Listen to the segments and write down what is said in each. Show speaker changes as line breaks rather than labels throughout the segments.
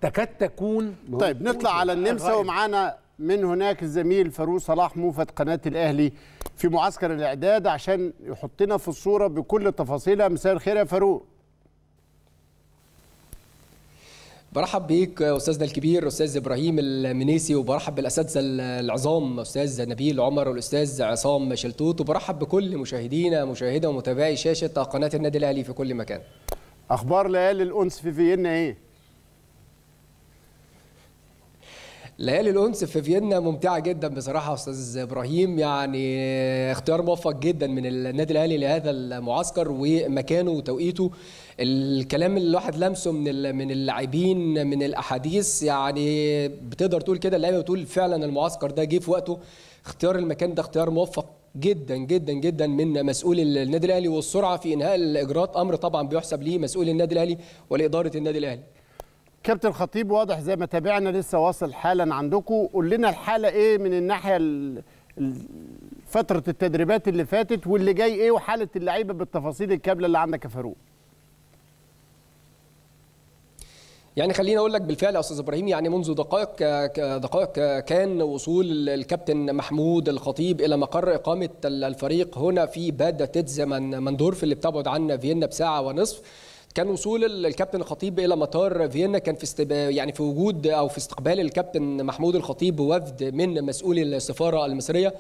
تكاد تكون
طيب نطلع على النمسا
غائب.
ومعانا من هناك الزميل فاروق صلاح موفد قناه الاهلي في معسكر الاعداد عشان يحطنا في الصوره بكل تفاصيلها مساء الخير يا فاروق
برحب بيك استاذنا الكبير استاذ ابراهيم المنيسي وبرحب بالاساتذه العظام استاذ نبيل عمر والاستاذ عصام شلتوت وبرحب بكل مشاهدينا مشاهده ومتابعي شاشه قناه النادي الاهلي في كل مكان
اخبار ليالي الانس في فيينا ايه
ليالي الانس في فيينا ممتعه جدا بصراحه استاذ ابراهيم يعني اختيار موفق جدا من النادي الاهلي لهذا المعسكر ومكانه وتوقيته الكلام اللي الواحد لمسه من ال- من اللاعبين من الاحاديث يعني بتقدر تقول كده اللعيبه بتقول فعلا المعسكر ده جه في وقته اختيار المكان ده اختيار موفق جدا جدا جدا من مسؤول النادي الاهلي والسرعه في انهاء الاجراءات امر طبعا بيحسب ليه مسؤول النادي الاهلي ولاداره النادي الاهلي
كابتن خطيب واضح زي ما تابعنا لسه واصل حالا عندكم قول لنا الحاله ايه من الناحيه ال- ال- فتره التدريبات اللي فاتت واللي جاي ايه وحاله اللعيبه بالتفاصيل الكامله اللي عندك يا فاروق
يعني خليني اقول لك بالفعل يا استاذ ابراهيم يعني منذ دقائق دقائق كان وصول الكابتن محمود الخطيب الى مقر اقامه الفريق هنا في باد تيتز من مندورف اللي بتبعد عن فيينا بساعه ونصف كان وصول الكابتن الخطيب الى مطار فيينا كان في استب... يعني في وجود او في استقبال الكابتن محمود الخطيب وفد من مسؤولي السفاره المصريه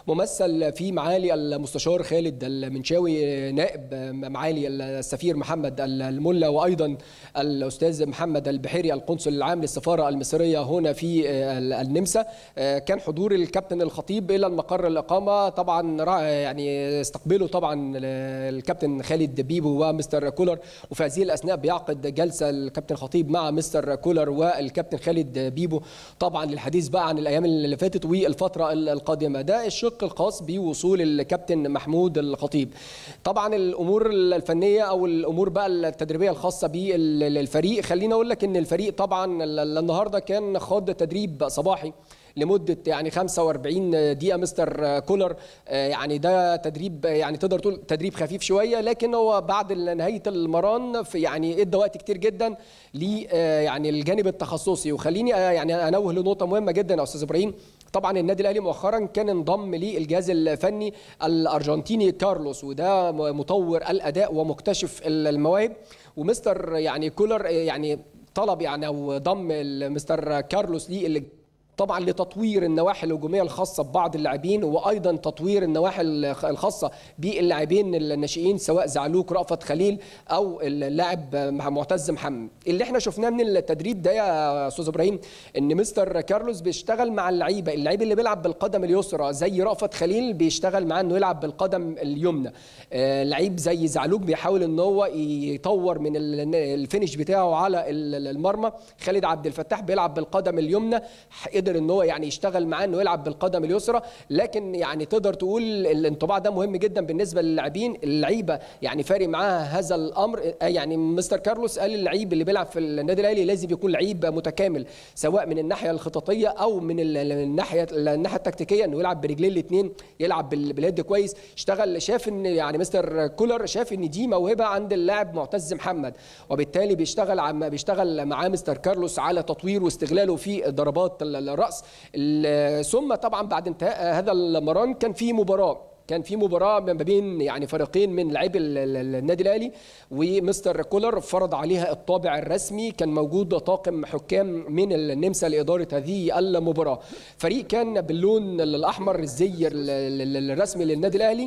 ممثل في معالي المستشار خالد المنشاوي نائب معالي السفير محمد الملا وايضا الاستاذ محمد البحيري القنصل العام للسفاره المصريه هنا في النمسا كان حضور الكابتن الخطيب الى المقر الاقامه طبعا رع- يعني استقبله طبعا الكابتن خالد بيبو ومستر كولر وفي هذه الاثناء بيعقد جلسه الكابتن خطيب مع مستر كولر والكابتن خالد بيبو طبعا للحديث بقى عن الايام اللي فاتت والفتره القادمه ده الشق الخاص بوصول الكابتن محمود الخطيب طبعا الامور الفنيه او الامور بقى التدريبيه الخاصه بالفريق خليني اقول لك ان الفريق طبعا ال- النهارده كان خاض تدريب صباحي لمده يعني 45 دقيقه مستر كولر آه، يعني ده تدريب يعني تقدر تقول تدريب خفيف شويه لكن هو بعد نهايه المران في يعني ادى وقت كتير جدا ل آه، يعني الجانب التخصصي وخليني آه، يعني انوه لنقطه مهمه جدا يا استاذ ابراهيم طبعا النادي الاهلي مؤخرا كان انضم للجهاز الفني الارجنتيني كارلوس وده مطور الاداء ومكتشف المواهب ومستر يعني كولر يعني طلب يعني او ضم مستر كارلوس ليه اللي طبعا لتطوير النواحي الهجوميه الخاصه ببعض اللاعبين وايضا تطوير النواحي الخاصه باللاعبين الناشئين سواء زعلوك رأفت خليل او اللاعب معتز محمد اللي احنا شفناه من التدريب ده يا استاذ ابراهيم ان مستر كارلوس بيشتغل مع اللعيبه اللعيب اللي بيلعب بالقدم اليسرى زي رأفت خليل بيشتغل معاه انه يلعب بالقدم اليمنى آه، لعيب زي زعلوك بيحاول ان هو يطور من ال- الفينش بتاعه على ال- المرمى خالد عبد الفتاح بيلعب بالقدم اليمنى قدر ان هو يعني يشتغل معاه انه يلعب بالقدم اليسرى لكن يعني تقدر تقول الانطباع ده مهم جدا بالنسبه للاعبين اللعيبه يعني فارق معاها هذا الامر آه، يعني مستر كارلوس قال اللعيب اللي بيلعب في النادي الاهلي لازم يكون لعيب متكامل سواء من الناحيه الخططيه او من ال- الناحيه الناحيه التكتيكيه انه يلعب برجلين الاثنين يلعب بال- باليد كويس اشتغل شاف ان يعني مستر كولر شاف ان دي موهبه عند اللاعب معتز محمد وبالتالي بيشتغل عم بيشتغل معاه مستر كارلوس على تطوير واستغلاله في ضربات ال- الراس ال- ثم طبعا بعد انتهاء هذا المران كان في مباراه كان في مباراه ما بين يعني فريقين من لاعبي ال- ال- النادي الاهلي ومستر كولر فرض عليها الطابع الرسمي كان موجود طاقم حكام من النمسا لاداره هذه المباراه فريق كان باللون الاحمر الزي ال- ال- الرسمي للنادي الاهلي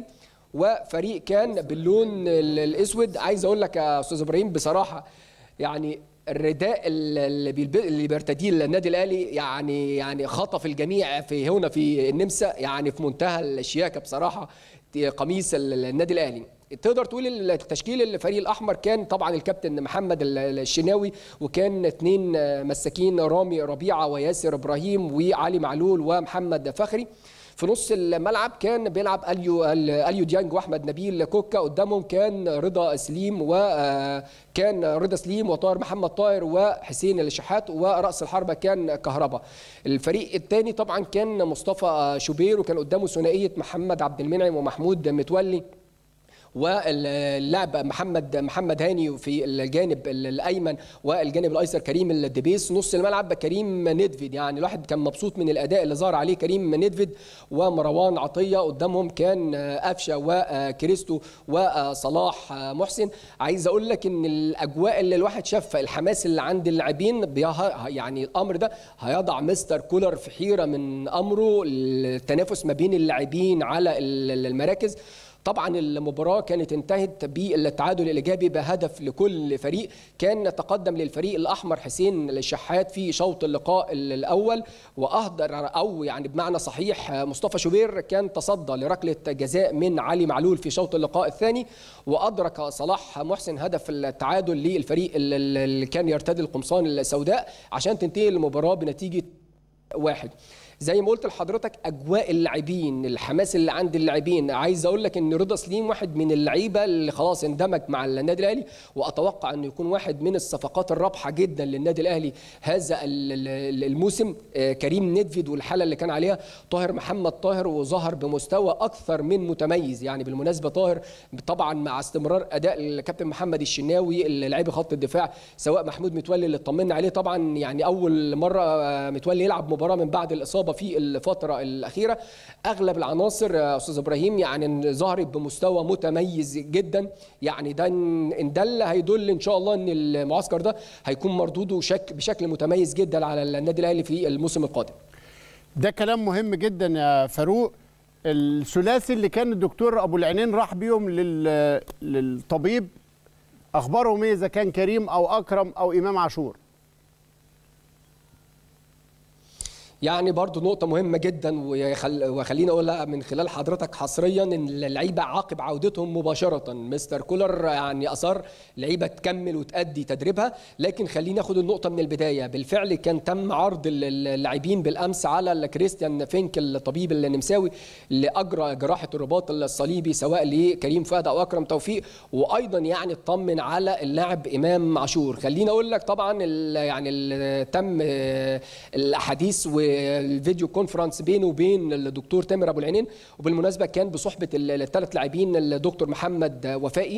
وفريق كان باللون ال- الاسود عايز اقول لك يا استاذ ابراهيم بصراحه يعني الرداء اللي بيلب- اللي بيرتديه النادي الاهلي يعني يعني خطف الجميع في هنا في النمسا يعني في منتهى الشياكه بصراحه قميص ال- النادي الاهلي تقدر تقول التشكيل الفريق الاحمر كان طبعا الكابتن محمد ال- الشناوي وكان اثنين مساكين رامي ربيعه وياسر ابراهيم وعلي معلول ومحمد فخري في نص الملعب كان بيلعب اليو اليو ديانج واحمد نبيل كوكا قدامهم كان رضا سليم وكان رضا سليم وطاهر محمد طاهر وحسين الشحات وراس الحربه كان كهربا الفريق الثاني طبعا كان مصطفى شوبير وكان قدامه ثنائيه محمد عبد المنعم ومحمود متولي واللاعب محمد محمد هاني في الجانب الايمن والجانب الايسر كريم الدبيس نص الملعب كريم ندفيد يعني الواحد كان مبسوط من الاداء اللي ظهر عليه كريم ندفيد ومروان عطيه قدامهم كان قفشه وكريستو وصلاح محسن عايز اقول لك ان الاجواء اللي الواحد شافها الحماس اللي عند اللاعبين يعني الامر ده هيضع مستر كولر في حيره من امره التنافس ما بين اللاعبين على المراكز طبعا المباراة كانت انتهت بالتعادل الإيجابي بهدف لكل فريق كان تقدم للفريق الأحمر حسين الشحات في شوط اللقاء الأول وأهدر أو يعني بمعنى صحيح مصطفى شوبير كان تصدى لركلة جزاء من علي معلول في شوط اللقاء الثاني وأدرك صلاح محسن هدف التعادل للفريق اللي كان يرتدي القمصان السوداء عشان تنتهي المباراة بنتيجة واحد زي ما قلت لحضرتك اجواء اللاعبين الحماس اللي عند اللاعبين عايز اقول لك ان رضا سليم واحد من اللعيبه اللي خلاص اندمج مع النادي الاهلي واتوقع انه يكون واحد من الصفقات الرابحه جدا للنادي الاهلي هذا الموسم كريم ندفيد والحاله اللي كان عليها طاهر محمد طاهر وظهر بمستوى اكثر من متميز يعني بالمناسبه طاهر طبعا مع استمرار اداء الكابتن محمد الشناوي لاعبي خط الدفاع سواء محمود متولي اللي اطمنا عليه طبعا يعني اول مره متولي يلعب مباراه من بعد الاصابه في الفتره الاخيره اغلب العناصر استاذ ابراهيم يعني ظهرت بمستوى متميز جدا يعني ده ان دل هيدل ان شاء الله ان المعسكر ده هيكون مردوده شك بشكل متميز جدا على النادي الاهلي في الموسم القادم
ده كلام مهم جدا يا فاروق الثلاثي اللي كان الدكتور ابو العينين راح بيهم لل... للطبيب اخبارهم ايه اذا كان كريم او اكرم او امام عاشور
يعني برضو نقطة مهمة جدا وخليني أقولها من خلال حضرتك حصريا إن اللعيبة عقب عودتهم مباشرة مستر كولر يعني أصر لعيبة تكمل وتأدي تدريبها لكن خليني أخد النقطة من البداية بالفعل كان تم عرض اللاعبين بالأمس على كريستيان فينك الطبيب النمساوي اللي أجرى جراحة الرباط الصليبي سواء لكريم فؤاد أو أكرم توفيق وأيضا يعني اطمن على اللاعب إمام عاشور خليني أقول لك طبعا يعني تم الأحاديث و الفيديو كونفرنس بينه وبين الدكتور تامر ابو العينين وبالمناسبه كان بصحبه الثلاث لاعبين الدكتور محمد وفائي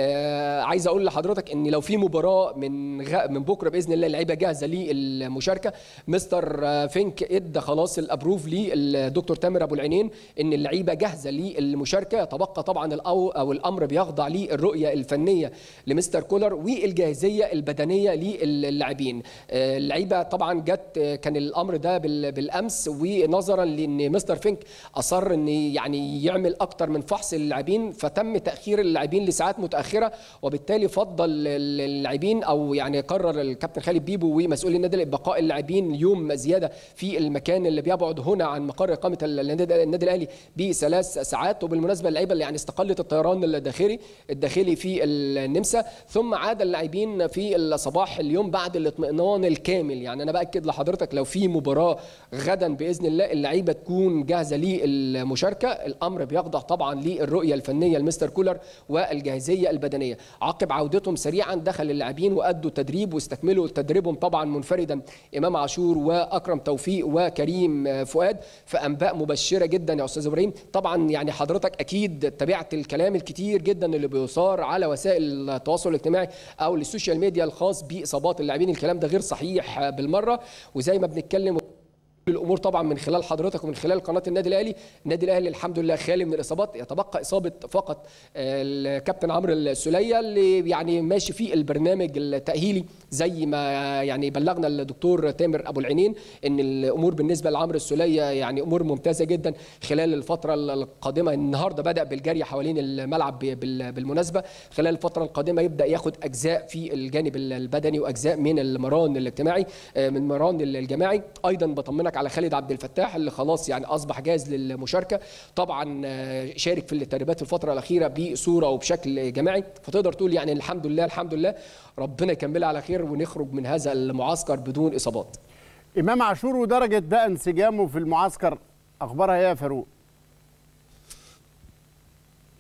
آه عايز اقول لحضرتك ان لو في مباراه من غ... من بكره باذن الله اللعيبه جاهزه للمشاركه مستر فينك ادى خلاص الابروف للدكتور تامر ابو العينين ان اللعيبه جاهزه للمشاركه يتبقى طبعا الأو او الامر بيخضع للرؤيه الفنيه لمستر كولر والجاهزيه البدنيه للاعبين آه اللعيبه طبعا جت كان الامر ده بالامس ونظرا لان مستر فينك اصر ان يعني يعمل اكتر من فحص للاعبين فتم تاخير اللاعبين لساعات متاخره وبالتالي فضل اللاعبين او يعني قرر الكابتن خالد بيبو ومسؤول النادي بقاء اللاعبين يوم زياده في المكان اللي بيبعد هنا عن مقر اقامه النادي الاهلي بثلاث ساعات وبالمناسبه اللعيبه اللي يعني استقلت الطيران الداخلي الداخلي في النمسا ثم عاد اللاعبين في الصباح اليوم بعد الاطمئنان الكامل يعني انا باكد لحضرتك لو في مباراه غدا باذن الله اللعيبه تكون جاهزه للمشاركه الامر بيخضع طبعا للرؤيه الفنيه لمستر كولر والجاهزيه البدنيه عقب عودتهم سريعا دخل اللاعبين وادوا تدريب واستكملوا تدريبهم طبعا منفردا امام عاشور واكرم توفيق وكريم فؤاد فانباء مبشره جدا يا استاذ ابراهيم طبعا يعني حضرتك اكيد تابعت الكلام الكتير جدا اللي بيثار على وسائل التواصل الاجتماعي او السوشيال ميديا الخاص باصابات اللاعبين الكلام ده غير صحيح بالمره وزي ما بنتكلم الامور طبعا من خلال حضرتك ومن خلال قناه النادي الاهلي النادي الاهلي الحمد لله خالي من الاصابات يتبقى اصابه فقط الكابتن عمرو السوليه اللي يعني ماشي في البرنامج التاهيلي زي ما يعني بلغنا الدكتور تامر ابو العينين ان الامور بالنسبه لعمرو السوليه يعني امور ممتازه جدا خلال الفتره القادمه النهارده بدا بالجري حوالين الملعب بالمناسبه خلال الفتره القادمه يبدا ياخد اجزاء في الجانب البدني واجزاء من المران الاجتماعي من المران الجماعي ايضا بطمنك على خالد عبد الفتاح اللي خلاص يعني اصبح جاهز للمشاركه طبعا شارك في التدريبات الفتره الاخيره بصوره وبشكل جماعي فتقدر تقول يعني الحمد لله الحمد لله ربنا يكملها على خير ونخرج من هذا المعسكر بدون اصابات
امام عاشور ودرجه بقى انسجامه في المعسكر اخبارها ايه يا فاروق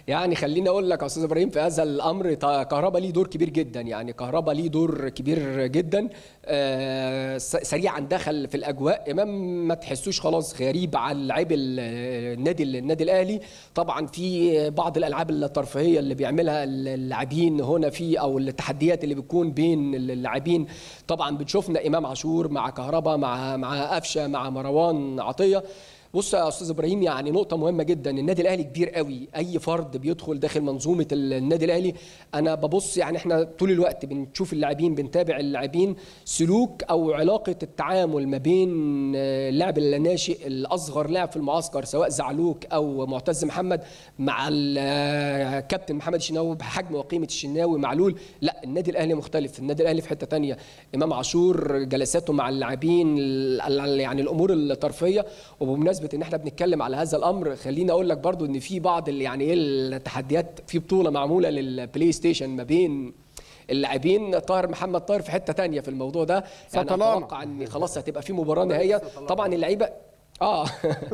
يعني خليني اقول لك يا استاذ ابراهيم في هذا الامر كهربا ليه دور كبير جدا يعني كهربا ليه دور كبير جدا آه سريعا دخل في الاجواء امام ما تحسوش خلاص غريب على لعيب النادي النادي الاهلي طبعا في بعض الالعاب الترفيهيه اللي بيعملها اللاعبين هنا في او التحديات اللي بتكون بين اللاعبين طبعا بنشوفنا امام عاشور مع كهربا مع مع قفشه مع مروان عطيه بص يا استاذ ابراهيم يعني نقطه مهمه جدا النادي الاهلي كبير قوي اي فرد بيدخل داخل منظومه النادي الاهلي انا ببص يعني احنا طول الوقت بنشوف اللاعبين بنتابع اللاعبين سلوك او علاقه التعامل ما بين اللاعب الناشئ الاصغر لاعب في المعسكر سواء زعلوك او معتز محمد مع الكابتن محمد الشناوي بحجم وقيمه الشناوي معلول لا النادي الاهلي مختلف النادي الاهلي في حته ثانيه امام عاشور جلساته مع اللاعبين يعني الامور الترفيهيه وبمناسبه ان احنا بنتكلم على هذا الامر خليني اقول لك برضو ان في بعض يعني ايه التحديات في بطوله معموله للبلاي ستيشن ما بين اللاعبين طاهر محمد طاهر في حته تانية في الموضوع ده يعني اتوقع ان خلاص هتبقى في مباراه نهائيه طبعا اللعيبه اه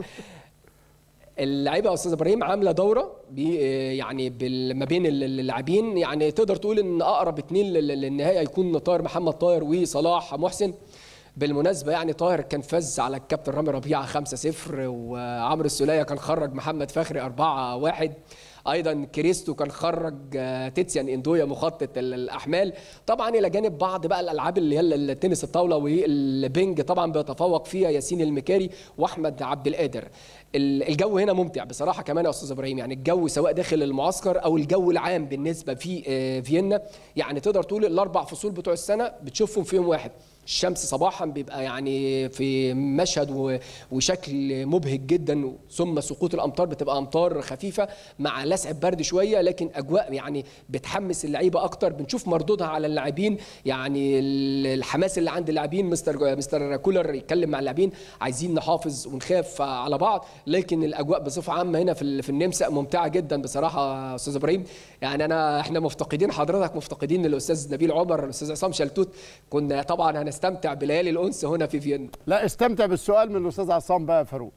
اللعيبه يا استاذ ابراهيم عامله دوره بي يعني ما بين اللاعبين يعني تقدر تقول ان اقرب اثنين للنهائي هيكون طاهر محمد طاهر وصلاح محسن بالمناسبة يعني طاهر كان فاز على الكابتن رامي ربيعة 5-0 وعمرو السولية كان خرج محمد فخري 4-1 ايضا كريستو كان خرج تيتسيان اندويا مخطط الاحمال طبعا الى جانب بعض بقى الالعاب اللي هي التنس الطاوله والبنج طبعا بيتفوق فيها ياسين المكاري واحمد عبد القادر الجو هنا ممتع بصراحه كمان يا استاذ ابراهيم يعني الجو سواء داخل المعسكر او الجو العام بالنسبه في فيينا يعني تقدر تقول الاربع فصول بتوع السنه بتشوفهم في يوم واحد الشمس صباحا بيبقى يعني في مشهد وشكل مبهج جدا ثم سقوط الامطار بتبقى امطار خفيفه مع لسع برد شويه لكن اجواء يعني بتحمس اللعيبه اكتر بنشوف مردودها على اللاعبين يعني الحماس اللي عند اللاعبين مستر مستر كولر يتكلم مع اللاعبين عايزين نحافظ ونخاف على بعض لكن الاجواء بصفه عامه هنا في في النمسا ممتعه جدا بصراحه استاذ ابراهيم يعني انا احنا مفتقدين حضرتك مفتقدين الاستاذ نبيل عمر الاستاذ عصام شلتوت كنا طبعا هنستمتع بليالي الانس هنا في فيينا
لا استمتع بالسؤال من الاستاذ عصام بقى يا فاروق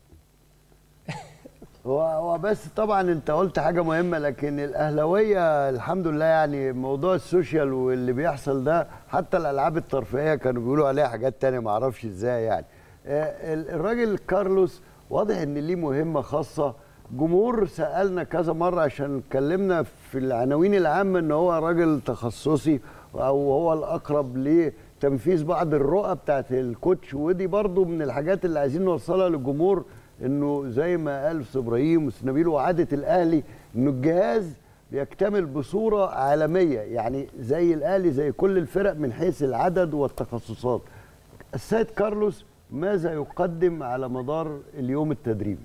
هو هو بس طبعا انت قلت حاجه مهمه لكن الاهلاويه الحمد لله يعني موضوع السوشيال واللي بيحصل ده حتى الالعاب الترفيهيه كانوا بيقولوا عليها حاجات تانية ما اعرفش ازاي يعني الراجل كارلوس واضح ان ليه مهمه خاصه جمهور سالنا كذا مره عشان اتكلمنا في العناوين العامه ان هو راجل تخصصي او هو الاقرب لتنفيذ بعض الرؤى بتاعت الكوتش ودي برضو من الحاجات اللي عايزين نوصلها للجمهور انه زي ما قال استاذ ابراهيم واستاذ نبيل وعاده الاهلي انه الجهاز بيكتمل بصوره عالميه يعني زي الاهلي زي كل الفرق من حيث العدد والتخصصات السيد كارلوس ماذا يقدم على مدار اليوم التدريبي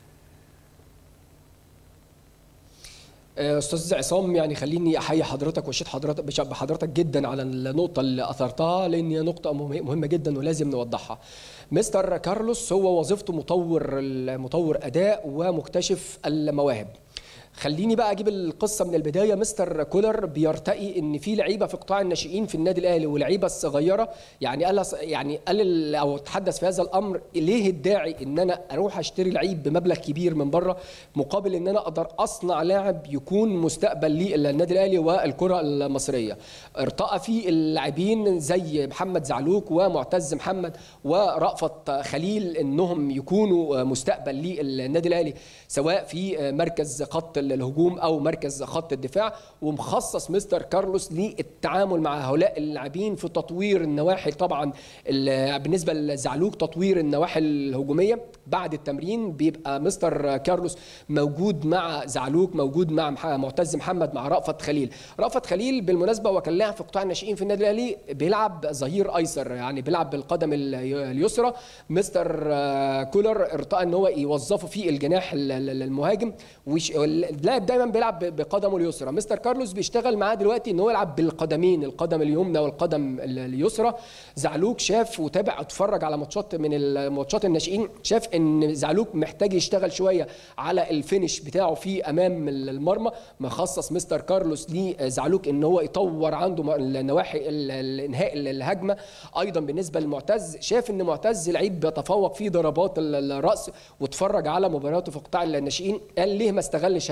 استاذ عصام يعني خليني احيي حضرتك واشيد حضرتك بحضرتك جدا على النقطه اللي اثرتها لان هي نقطه مهمه جدا ولازم نوضحها مستر كارلوس هو وظيفته مطور مطور اداء ومكتشف المواهب خليني بقى اجيب القصه من البدايه مستر كولر بيرتقي ان في لعيبه في قطاع الناشئين في النادي الاهلي ولعيبه الصغيره يعني قال يعني قال او تحدث في هذا الامر ليه الداعي ان انا اروح اشتري لعيب بمبلغ كبير من بره مقابل ان انا اقدر اصنع لاعب يكون مستقبل للنادي الاهلي والكره المصريه ارتقى في اللاعبين زي محمد زعلوك ومعتز محمد ورأفت خليل انهم يكونوا مستقبل للنادي الاهلي سواء في مركز خط الهجوم او مركز خط الدفاع ومخصص مستر كارلوس للتعامل مع هؤلاء اللاعبين في تطوير النواحي طبعا بالنسبه لزعلوك تطوير النواحي الهجوميه بعد التمرين بيبقى مستر كارلوس موجود مع زعلوك موجود مع معتز محمد مع رأفت خليل رأفت خليل بالمناسبه هو كان لاعب في قطاع الناشئين في النادي الاهلي بيلعب ظهير ايسر يعني بيلعب بالقدم اليسرى مستر كولر ارتقى ان هو يوظفه في الجناح المهاجم اللاعب دايما بيلعب بقدمه اليسرى مستر كارلوس بيشتغل معاه دلوقتي ان هو يلعب بالقدمين القدم اليمنى والقدم اليسرى زعلوك شاف وتابع اتفرج على ماتشات من الماتشات الناشئين شاف ان زعلوك محتاج يشتغل شويه على الفينش بتاعه في امام المرمى مخصص مستر كارلوس لزعلوك ان هو يطور عنده نواحي الانهاء الهجمه ايضا بالنسبه لمعتز شاف ان معتز لعيب بيتفوق في ضربات الراس واتفرج على مباراته في قطاع الناشئين قال ليه ما استغلش هذا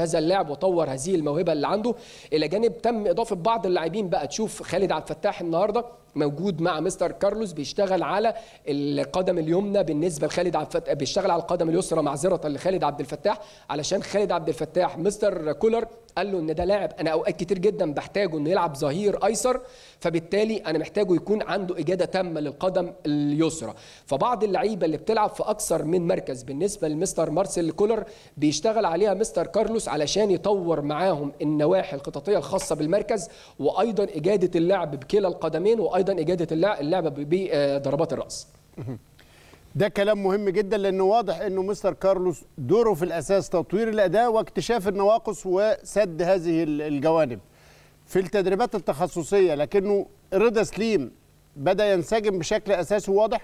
هذا اللاعب وطور هذه الموهبه اللي عنده الى جانب تم اضافه بعض اللاعبين بقى تشوف خالد عبد الفتاح النهارده موجود مع مستر كارلوس بيشتغل على القدم اليمنى بالنسبه لخالد عبد الفتاح بيشتغل على القدم اليسرى معذره لخالد عبد الفتاح علشان خالد عبد الفتاح مستر كولر قال له ان ده لاعب انا اوقات كتير جدا بحتاجه انه يلعب ظهير ايسر فبالتالي انا محتاجه يكون عنده اجاده تامه للقدم اليسرى فبعض اللعيبه اللي بتلعب في اكثر من مركز بالنسبه لمستر مارسيل كولر بيشتغل عليها مستر كارلوس علشان يطور معاهم النواحي الخططيه الخاصه بالمركز وايضا اجاده اللعب بكلا القدمين وايضا اجاده اللعب بضربات الراس
ده كلام مهم جدا لانه واضح انه مستر كارلوس دوره في الاساس تطوير الاداء واكتشاف النواقص وسد هذه الجوانب في التدريبات التخصصيه لكنه رضا سليم بدا ينسجم بشكل اساسي واضح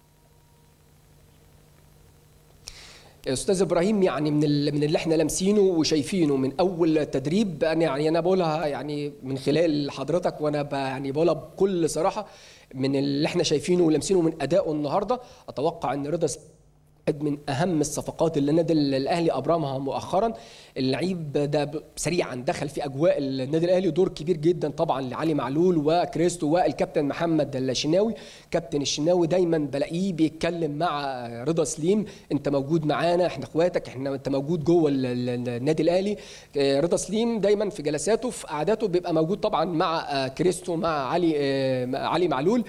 استاذ ابراهيم يعني من من اللي احنا لامسينه وشايفينه من اول تدريب انا يعني انا بقولها يعني من خلال حضرتك وانا يعني بقولها بكل صراحه من اللي احنا شايفينه ولامسينه من ادائه النهارده اتوقع ان رضا من اهم الصفقات اللي النادي الاهلي ابرمها مؤخرا اللعيب ده سريعا دخل في اجواء النادي الاهلي دور كبير جدا طبعا لعلي معلول وكريستو والكابتن محمد الشناوي كابتن الشناوي دايما بلاقيه بيتكلم مع رضا سليم انت موجود معانا احنا اخواتك احنا انت موجود جوه النادي الاهلي رضا سليم دايما في جلساته في قعداته بيبقى موجود طبعا مع كريستو مع علي علي معلول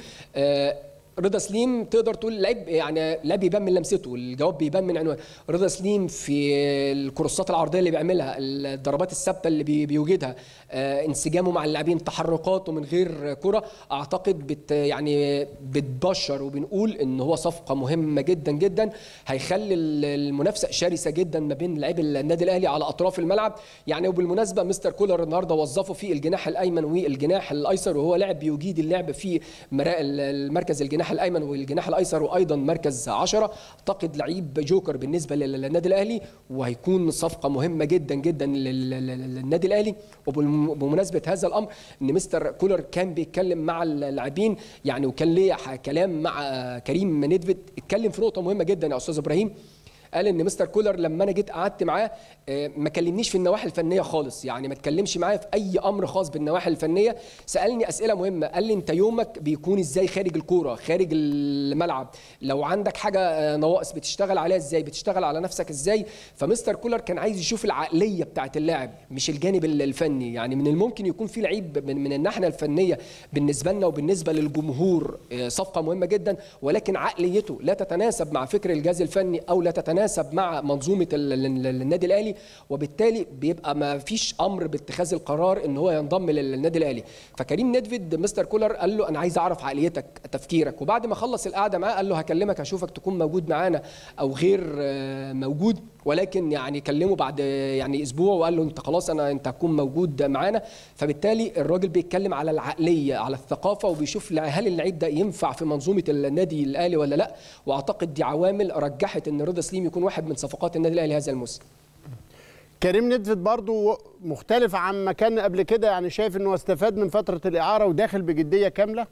رضا سليم تقدر تقول لعيب يعني لا بيبان من لمسته الجواب بيبان من عنوان رضا سليم في الكروسات العرضيه اللي بيعملها الضربات الثابته اللي بيوجدها آه انسجامه مع اللاعبين تحركاته من غير كره اعتقد بت يعني بتبشر وبنقول ان هو صفقه مهمه جدا جدا هيخلي المنافسه شرسه جدا ما بين لاعبي النادي الاهلي على اطراف الملعب يعني وبالمناسبه مستر كولر النهارده وظفه في الجناح الايمن والجناح الايسر وهو لاعب بيجيد اللعب في المركز الجناح الايمن والجناح الايسر وايضا مركز 10 اعتقد لعيب جوكر بالنسبه للنادي الاهلي وهيكون صفقه مهمه جدا جدا للنادي الاهلي وبمناسبه هذا الامر ان مستر كولر كان بيتكلم مع اللاعبين يعني وكان ليه كلام مع كريم ندفد اتكلم في نقطه مهمه جدا يا استاذ ابراهيم قال ان مستر كولر لما انا جيت قعدت معاه ما كلمنيش في النواحي الفنيه خالص يعني ما اتكلمش معايا في اي امر خاص بالنواحي الفنيه سالني اسئله مهمه قال لي انت يومك بيكون ازاي خارج الكوره خارج الملعب لو عندك حاجه نواقص بتشتغل عليها ازاي بتشتغل على نفسك ازاي فمستر كولر كان عايز يشوف العقليه بتاعه اللاعب مش الجانب الفني يعني من الممكن يكون في لعيب من, من الناحيه الفنيه بالنسبه لنا وبالنسبه للجمهور صفقه مهمه جدا ولكن عقليته لا تتناسب مع فكر الجهاز الفني او لا تتناسب يتناسب مع منظومه النادي الاهلي وبالتالي بيبقى ما فيش امر باتخاذ القرار ان هو ينضم للنادي الاهلي فكريم ندفد مستر كولر قال له انا عايز اعرف عقليتك تفكيرك وبعد ما خلص القعده معاه قال له هكلمك هشوفك تكون موجود معانا او غير موجود ولكن يعني كلمه بعد يعني اسبوع وقال له انت خلاص انا انت هتكون موجود معانا فبالتالي الراجل بيتكلم على العقليه على الثقافه وبيشوف هل اللعيب ده ينفع في منظومه النادي الاهلي ولا لا واعتقد دي عوامل رجحت ان رضا سليم يكون واحد من صفقات النادي الاهلي هذا الموسم
كريم ندفد برضو مختلف عن ما كان قبل كده يعني شايف انه استفاد من فتره الاعاره وداخل بجديه كامله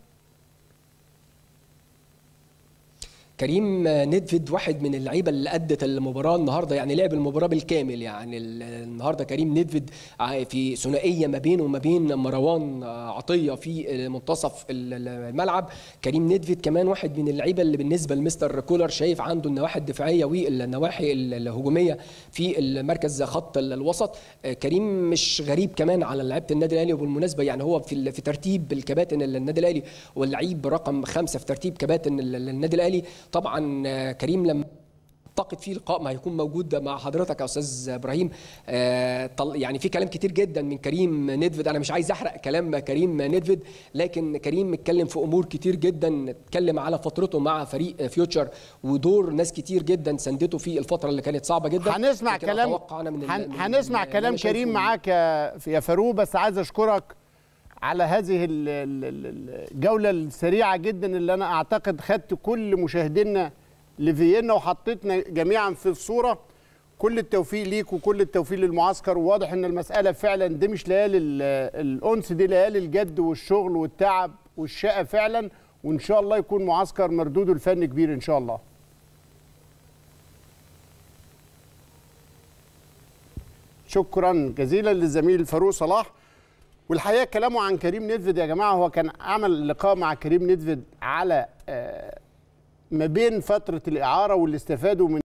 كريم ندفد واحد من اللعيبه اللي ادت المباراه النهارده يعني لعب المباراه بالكامل يعني النهارده كريم ندفد في ثنائيه ما بينه وما بين مروان عطيه في منتصف الملعب كريم ندفد كمان واحد من اللعيبه اللي بالنسبه لمستر كولر شايف عنده النواحي الدفاعيه والنواحي الهجوميه في المركز خط الوسط كريم مش غريب كمان على لعيبه النادي الاهلي وبالمناسبه يعني هو في في ترتيب الكباتن النادي الاهلي واللعيب رقم خمسه في ترتيب كباتن النادي الاهلي طبعا كريم لما اعتقد في لقاء ما هيكون موجود مع حضرتك يا استاذ ابراهيم آه يعني في كلام كتير جدا من كريم ندفد انا مش عايز احرق كلام كريم ندفد لكن كريم اتكلم في امور كتير جدا اتكلم على فترته مع فريق فيوتشر ودور ناس كتير جدا سندته في الفتره اللي كانت صعبه جدا
هنسمع كلام هنسمع كلام كريم معاك يا فاروق بس عايز اشكرك على هذه الجوله السريعه جدا اللي انا اعتقد خدت كل مشاهدينا لفيينا وحطيتنا جميعا في الصوره كل التوفيق ليك وكل التوفيق للمعسكر وواضح ان المساله فعلا دي مش ليالي الانس دي ليالي الجد والشغل والتعب والشقه فعلا وان شاء الله يكون معسكر مردوده الفني كبير ان شاء الله شكرا جزيلا للزميل فاروق صلاح والحقيقه كلامه عن كريم ندفد يا جماعه هو كان عمل لقاء مع كريم ندفد على آه، ما بين فتره الاعاره واللي استفادوا من